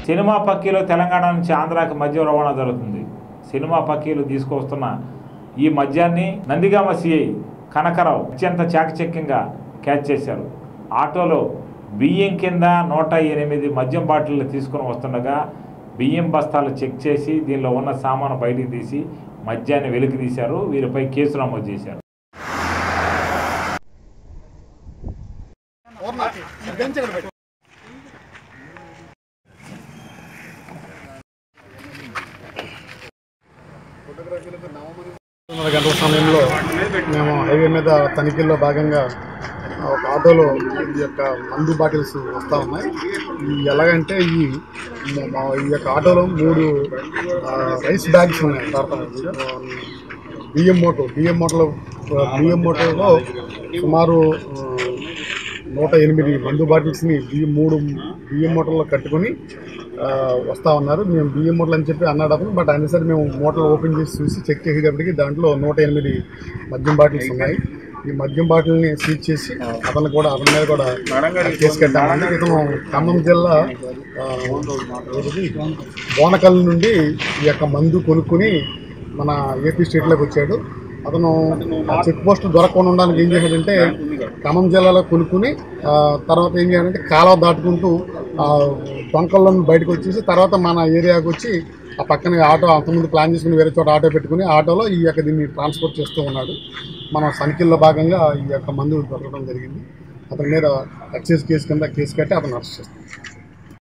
Cinema పక్కీలో Telangana నుంచి ఆంధ్రాకి మద్యం రవాణా జరుగుతుంది సినిమా పక్కీలు తీసుకొస్తున్న ఈ మద్యాన్ని నందిగామ సిఐ కనకరావు అత్యంత చాకచక్యంగా క్యాచ్ చేశారు ఆటోలో బియ్యం కింద నూట ఎనిమిది మద్యం బాటిళ్ళు తీసుకుని వస్తుండగా బియ్యం బస్తాలు చెక్ చేసి దీనిలో ఉన్న సామాను బయటికి తీసి మద్యాన్ని వెలికి తీశారు వీరిపై కేసు నమోదు చేశారు రెండున్నర గంటల సమయంలో మేము హైవే మీద తనిఖీల్లో భాగంగా ఒక ఆటోలో ఈ యొక్క మందు బాటిల్స్ వస్తూ ఉన్నాయి ఈ ఎలాగంటే ఈ మ- మా- ఈ యొక్క ఆటోలో మూడు ఆ, రైస్ బ్యాగ్స్ ఉన్నాయి భారత బియ్యం మూట బియ్యం మూటలో బియ్యం మూటలో సుమారు ఆ, నూట ఎనిమిది మందు బాటిల్స్ని బియ్యం మూడు బియ్యం మూటల్లో కట్టుకొని ఆ, వస్తా ఉన్నారు మేము బియ్యం మూటలు అని చెప్పి అన్నాడు అతను బట్ అయినా సరే మేము మూటలు ఓపెన్ చేసి చూసి చెక్ చేసేటప్పటికి దాంట్లో నూట ఎనిమిది మద్యం బాటిల్స్ ఉన్నాయి ఈ మద్యం బాటిల్ని సీజ్ చేసి అతను కూడా అతని మీద కూడా కేసు కట్టామండి ఇతను ఖమ్మం జిల్లా ఆ, ఏది? బోనకల్ నుండి ఈ యొక్క మందు కొనుక్కొని మన ఏపీ స్టేట్లోకి వచ్చాడు అతను ఆ చెక్ పోస్ట్ దొరకకుండా ఉండడానికి ఏం చేశాడంటే ఖమ్మం జిల్లాలో కొనుక్కుని ఆ, తర్వాత ఏం చేయాలంటే కాలువ దాటుకుంటూ ఆ, డొంకల్లో నుండి బయటకు వచ్చేసి తర్వాత మన ఏరియాకి వచ్చి ఆ పక్కన ఆటో అంతకుముందు ప్లాన్ చేసుకుని వేరే చోట ఆటో పెట్టుకుని ఆటోలో ఈ యొక్క దీన్ని ట్రాన్స్పోర్ట్ చేస్తూ ఉన్నాడు మనం తనిఖీల్లో భాగంగా ఈ యొక్క మందు దొరకడం జరిగింది అతని మీద ఎక్సైజ్ కేసు కింద కేసు కట్టి అతను అరెస్ట్ చేస్తాం